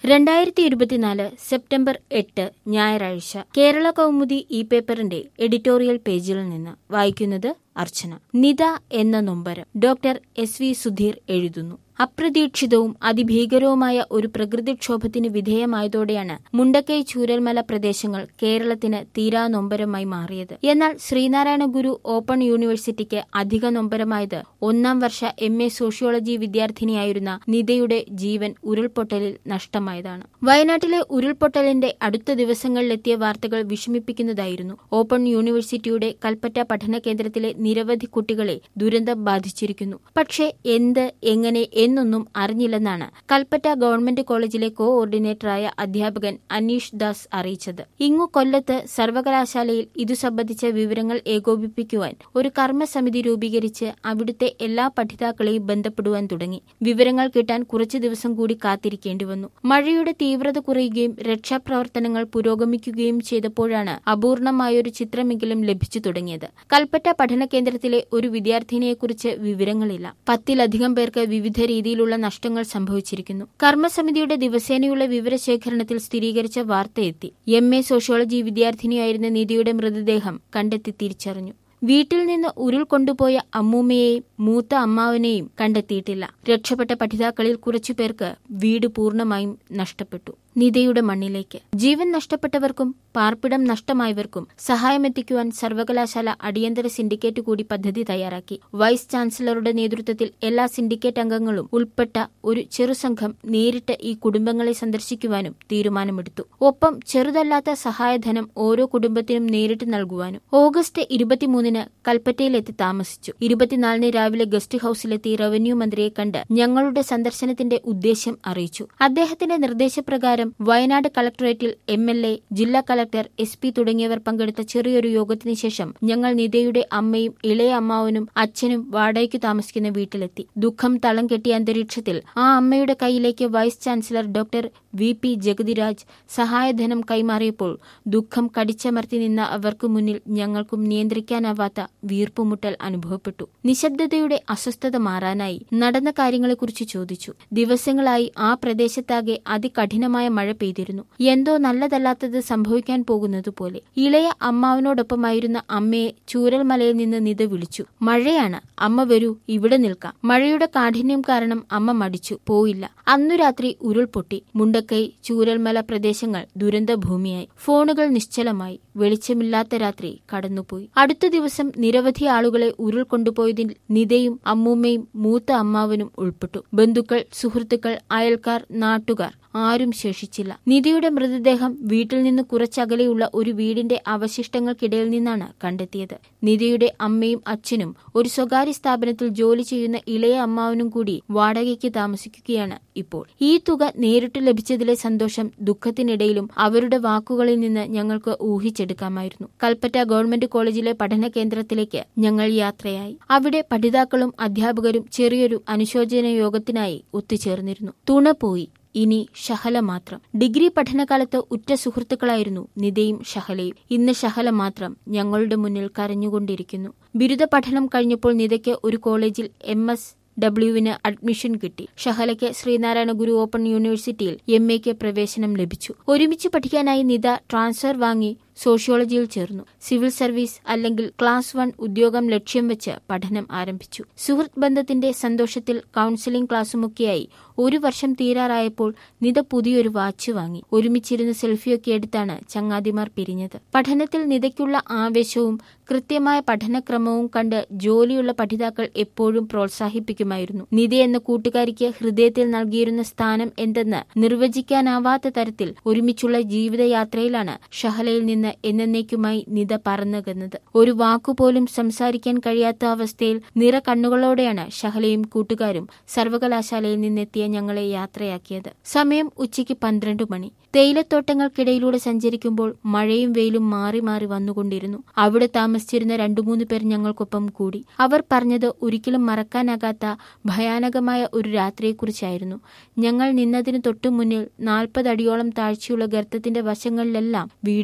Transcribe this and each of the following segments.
രണ്ടായിരത്തി ഇരുപത്തിനാല് സെപ്റ്റംബർ എട്ട് ഞായറാഴ്ച കേരള കൗമുദി ഈ പേപ്പറിന്റെ എഡിറ്റോറിയൽ പേജിൽ നിന്ന് വായിക്കുന്നത് അർച്ചന നിത എന്ന നൊമ്പരം ഡോക്ടർ എസ് വി സുധീർ എഴുതുന്നു അപ്രതീക്ഷിതവും അതിഭീകരവുമായ ഒരു പ്രകൃതിക്ഷോഭത്തിന് വിധേയമായതോടെയാണ് മുണ്ടക്കൈ ചൂരൽമല പ്രദേശങ്ങൾ കേരളത്തിന് തീരാ നൊമ്പരമായി മാറിയത് എന്നാൽ ശ്രീനാരായണ ഗുരു ഓപ്പൺ യൂണിവേഴ്സിറ്റിക്ക് അധിക നൊമ്പരമായത് ഒന്നാം വർഷ എം എ സോഷ്യോളജി വിദ്യാർത്ഥിനിയായിരുന്ന നിതയുടെ ജീവൻ ഉരുൾപൊട്ടലിൽ നഷ്ടമായതാണ് വയനാട്ടിലെ ഉരുൾപൊട്ടലിന്റെ അടുത്ത ദിവസങ്ങളിലെത്തിയ വാർത്തകൾ വിഷമിപ്പിക്കുന്നതായിരുന്നു ഓപ്പൺ യൂണിവേഴ്സിറ്റിയുടെ കൽപ്പറ്റ പഠന കേന്ദ്രത്തിലെ നിരവധി കുട്ടികളെ ദുരന്തം ബാധിച്ചിരിക്കുന്നു പക്ഷേ എന്ത് എങ്ങനെ എന്നൊന്നും അറിഞ്ഞില്ലെന്നാണ് കൽപ്പറ്റ ഗവൺമെന്റ് കോളേജിലെ കോ ഓർഡിനേറ്ററായ അധ്യാപകൻ അനീഷ് ദാസ് അറിയിച്ചത് ഇങ്ങു കൊല്ലത്ത് സർവകലാശാലയിൽ ഇതു സംബന്ധിച്ച വിവരങ്ങൾ ഏകോപിപ്പിക്കുവാൻ ഒരു കർമ്മസമിതി രൂപീകരിച്ച് അവിടുത്തെ എല്ലാ പഠിതാക്കളെയും ബന്ധപ്പെടുവാൻ തുടങ്ങി വിവരങ്ങൾ കിട്ടാൻ കുറച്ചു ദിവസം കൂടി കാത്തിരിക്കേണ്ടി വന്നു മഴയുടെ തീവ്രത കുറയുകയും രക്ഷാപ്രവർത്തനങ്ങൾ പുരോഗമിക്കുകയും ചെയ്തപ്പോഴാണ് അപൂർണമായൊരു ചിത്രമെങ്കിലും ലഭിച്ചു തുടങ്ങിയത് കൽപ്പറ്റ പഠന കേന്ദ്രത്തിലെ ഒരു വിദ്യാർത്ഥിനിയെക്കുറിച്ച് വിവരങ്ങളില്ല പത്തിലധികം പേർക്ക് വിവിധ രീതിയിലുള്ള നഷ്ടങ്ങൾ സംഭവിച്ചിരിക്കുന്നു കർമ്മസമിതിയുടെ ദിവസേനയുള്ള വിവരശേഖരണത്തിൽ സ്ഥിരീകരിച്ച വാർത്തയെത്തി എം എ സോഷ്യോളജി വിദ്യാർത്ഥിനിയായിരുന്ന നിധിയുടെ മൃതദേഹം കണ്ടെത്തി തിരിച്ചറിഞ്ഞു വീട്ടിൽ നിന്ന് ഉരുൾ കൊണ്ടുപോയ അമ്മൂമ്മയെയും മൂത്ത അമ്മാവനെയും കണ്ടെത്തിയിട്ടില്ല രക്ഷപ്പെട്ട പഠിതാക്കളിൽ കുറച്ചുപേർക്ക് വീട് പൂർണ്ണമായും നഷ്ടപ്പെട്ടു നിതയുടെ മണ്ണിലേക്ക് ജീവൻ നഷ്ടപ്പെട്ടവർക്കും പാർപ്പിടം നഷ്ടമായവർക്കും സഹായമെത്തിക്കുവാൻ സർവകലാശാല അടിയന്തര സിൻഡിക്കേറ്റ് കൂടി പദ്ധതി തയ്യാറാക്കി വൈസ് ചാൻസലറുടെ നേതൃത്വത്തിൽ എല്ലാ സിൻഡിക്കേറ്റ് അംഗങ്ങളും ഉൾപ്പെട്ട ഒരു ചെറുസംഘം നേരിട്ട് ഈ കുടുംബങ്ങളെ സന്ദർശിക്കുവാനും തീരുമാനമെടുത്തു ഒപ്പം ചെറുതല്ലാത്ത സഹായധനം ഓരോ കുടുംബത്തിനും നേരിട്ട് നൽകുവാനും ഓഗസ്റ്റ് ഇരുപത്തിമൂന്നിന് കൽപ്പറ്റയിലെത്തി താമസിച്ചു ഇരുപത്തിനാലിന് രാവിലെ ഗസ്റ്റ് ഹൌസിലെത്തി റവന്യൂ മന്ത്രിയെ കണ്ട് ഞങ്ങളുടെ സന്ദർശനത്തിന്റെ ഉദ്ദേശ്യം അറിയിച്ചു അദ്ദേഹത്തിന്റെ നിർദ്ദേശപ്രകാരം വയനാട് കളക്ടറേറ്റിൽ എം എൽ എ ജില്ലാ കളക്ടർ എസ് പി തുടങ്ങിയവർ പങ്കെടുത്ത ചെറിയൊരു യോഗത്തിന് ശേഷം ഞങ്ങൾ നിതയുടെ അമ്മയും ഇളയ അമ്മാവനും അച്ഛനും വാടകയ്ക്ക് താമസിക്കുന്ന വീട്ടിലെത്തി ദുഃഖം തളം കെട്ടിയ അന്തരീക്ഷത്തിൽ ആ അമ്മയുടെ കയ്യിലേക്ക് vice chancellor doctor V P Jagathiraj സഹായധനം കൈമാറിയപ്പോൾ ദുഃഖം കടിച്ചമർത്തി നിന്ന അവർക്ക് മുന്നിൽ ഞങ്ങൾക്കും നിയന്ത്രിക്കാനാവാത്ത വീർപ്പുമുട്ടൽ അനുഭവപ്പെട്ടു നിശബ്ദതയുടെ അസ്വസ്ഥത മാറാനായി നടന്ന കാര്യങ്ങളെക്കുറിച്ച് ചോദിച്ചു ദിവസങ്ങളായി ആ പ്രദേശത്താകെ അതികഠിനമായ മഴ പെയ്തിരുന്നു എന്തോ നല്ലതല്ലാത്തത് സംഭവിക്കാൻ പോകുന്നതുപോലെ ഇളയ അമ്മാവനോടൊപ്പമായിരുന്ന അമ്മയെ ചൂരൽമലയിൽ നിന്ന് നിത വിളിച്ചു മഴയാണ് അമ്മ വരൂ ഇവിടെ നിൽക്കാം മഴയുടെ കാഠിന്യം കാരണം അമ്മ മടിച്ചു പോയില്ല അന്നു രാത്രി ഉരുൾപൊട്ടി മുണ്ടക്കൈ ചൂരൽമല പ്രദേശങ്ങൾ ദുരന്തഭൂമിയായി ഫോണുകൾ നിശ്ചലമായി വെളിച്ചമില്ലാത്ത രാത്രി കടന്നുപോയി അടുത്ത ദിവസം നിരവധി ആളുകളെ ഉരുൾ കൊണ്ടുപോയതിൽ നിതയും അമ്മൂമ്മയും മൂത്ത അമ്മാവനും ഉൾപ്പെട്ടു ബന്ധുക്കൾ സുഹൃത്തുക്കൾ അയൽക്കാർ നാട്ടുകാർ ആരും ശേഷിച്ചില്ല നിധിയുടെ മൃതദേഹം വീട്ടിൽ നിന്ന് കുറച്ചകലെയുള്ള ഒരു വീടിന്റെ അവശിഷ്ടങ്ങൾക്കിടയിൽ നിന്നാണ് കണ്ടെത്തിയത് നിധിയുടെ അമ്മയും അച്ഛനും ഒരു സ്വകാര്യ സ്ഥാപനത്തിൽ ജോലി ചെയ്യുന്ന ഇളയ അമ്മാവനും കൂടി വാടകയ്ക്ക് താമസിക്കുകയാണ് ഇപ്പോൾ ഈ തുക നേരിട്ട് ലഭിച്ചതിലെ സന്തോഷം ദുഃഖത്തിനിടയിലും അവരുടെ വാക്കുകളിൽ നിന്ന് ഞങ്ങൾക്ക് ഊഹിച്ചെടുക്കാമായിരുന്നു കൽപ്പറ്റ ഗവൺമെന്റ് കോളേജിലെ പഠന കേന്ദ്രത്തിലേക്ക് ഞങ്ങൾ യാത്രയായി അവിടെ പഠിതാക്കളും അധ്യാപകരും ചെറിയൊരു അനുശോചന യോഗത്തിനായി ഒത്തുചേർന്നിരുന്നു തുണ പോയി ഇനി ഷഹല മാത്രം ഡിഗ്രി പഠനകാലത്ത് ഉറ്റ സുഹൃത്തുക്കളായിരുന്നു നിതയും ഷഹലയും ഇന്ന് ഷഹല മാത്രം ഞങ്ങളുടെ മുന്നിൽ കരഞ്ഞുകൊണ്ടിരിക്കുന്നു ബിരുദ പഠനം കഴിഞ്ഞപ്പോൾ നിതയ്ക്ക് ഒരു കോളേജിൽ എം എസ് ഡബ്ല്യുവിന് അഡ്മിഷൻ കിട്ടി ഷഹലയ്ക്ക് ശ്രീനാരായണ ഗുരു ഓപ്പൺ യൂണിവേഴ്സിറ്റിയിൽ എം എക്ക് പ്രവേശനം ലഭിച്ചു ഒരുമിച്ച് പഠിക്കാനായി നിത ട്രാൻസ്ഫർ വാങ്ങി സോഷ്യോളജിയിൽ ചേർന്നു സിവിൽ സർവീസ് അല്ലെങ്കിൽ ക്ലാസ് വൺ ഉദ്യോഗം ലക്ഷ്യം വെച്ച് പഠനം ആരംഭിച്ചു സുഹൃത്ത് ബന്ധത്തിന്റെ സന്തോഷത്തിൽ കൌൺസിലിംഗ് ക്ലാസ്സുമൊക്കെയായി ഒരു വർഷം തീരാറായപ്പോൾ നിത പുതിയൊരു വാച്ച് വാങ്ങി ഒരുമിച്ചിരുന്ന് സെൽഫിയൊക്കെ എടുത്താണ് ചങ്ങാതിമാർ പിരിഞ്ഞത് പഠനത്തിൽ നിതയ്ക്കുള്ള ആവേശവും കൃത്യമായ പഠനക്രമവും കണ്ട് ജോലിയുള്ള പഠിതാക്കൾ എപ്പോഴും പ്രോത്സാഹിപ്പിക്കുമായിരുന്നു നിത എന്ന കൂട്ടുകാരിക്ക് ഹൃദയത്തിൽ നൽകിയിരുന്ന സ്ഥാനം എന്തെന്ന് നിർവചിക്കാനാവാത്ത തരത്തിൽ ഒരുമിച്ചുള്ള ജീവിതയാത്രയിലാണ് ഷഹലയിൽ നിന്ന് എന്നേക്കുമായി നിത പറന്നകന്നത് ഒരു വാക്കുപോലും സംസാരിക്കാൻ കഴിയാത്ത അവസ്ഥയിൽ നിറ കണ്ണുകളോടെയാണ് ഷഹലയും കൂട്ടുകാരും സർവകലാശാലയിൽ നിന്നെത്തിയ ഞങ്ങളെ യാത്രയാക്കിയത് സമയം ഉച്ചയ്ക്ക് പന്ത്രണ്ട് മണി തേയിലത്തോട്ടങ്ങൾക്കിടയിലൂടെ സഞ്ചരിക്കുമ്പോൾ മഴയും വെയിലും മാറി മാറി വന്നുകൊണ്ടിരുന്നു അവിടെ താമസിച്ചിരുന്ന രണ്ടു മൂന്ന് പേർ ഞങ്ങൾക്കൊപ്പം കൂടി അവർ പറഞ്ഞത് ഒരിക്കലും മറക്കാനാകാത്ത ഭയാനകമായ ഒരു രാത്രിയെക്കുറിച്ചായിരുന്നു ഞങ്ങൾ നിന്നതിന് തൊട്ടു മുന്നിൽ നാൽപ്പത് അടിയോളം താഴ്ചയുള്ള ഗർത്തത്തിന്റെ വശങ്ങളിലെല്ലാം വീടുകളായിരുന്നു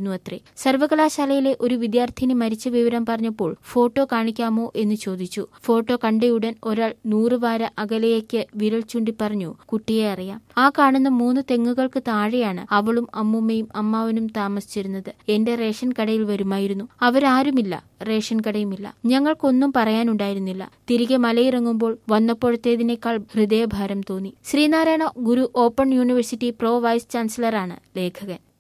ആയിരുന്നു അത്രേ സർവകലാശാലയിലെ ഒരു വിദ്യാർത്ഥിനി മരിച്ച വിവരം പറഞ്ഞപ്പോൾ ഫോട്ടോ കാണിക്കാമോ എന്ന് ചോദിച്ചു ഫോട്ടോ കണ്ടയുടൻ ഒരാൾ നൂറുവാര അകലേക്ക് വിരൽ ചൂണ്ടി പറഞ്ഞു കുട്ടിയെ അറിയാം ആ കാണുന്ന മൂന്ന് തെങ്ങുകൾക്ക് താഴെയാണ് അവളും അമ്മുമ്മയും അമ്മാവനും താമസിച്ചിരുന്നത് എന്റെ റേഷൻ കടയിൽ വരുമായിരുന്നു അവരാരുമില്ല റേഷൻ കടയുമില്ല ഞങ്ങൾക്കൊന്നും പറയാനുണ്ടായിരുന്നില്ല തിരികെ മലയിറങ്ങുമ്പോൾ വന്നപ്പോഴത്തേതിനേക്കാൾ ഹൃദയഭാരം തോന്നി Sreenarayana Guru open university pro vice ചാൻസലറാണ് ലേഖകൻ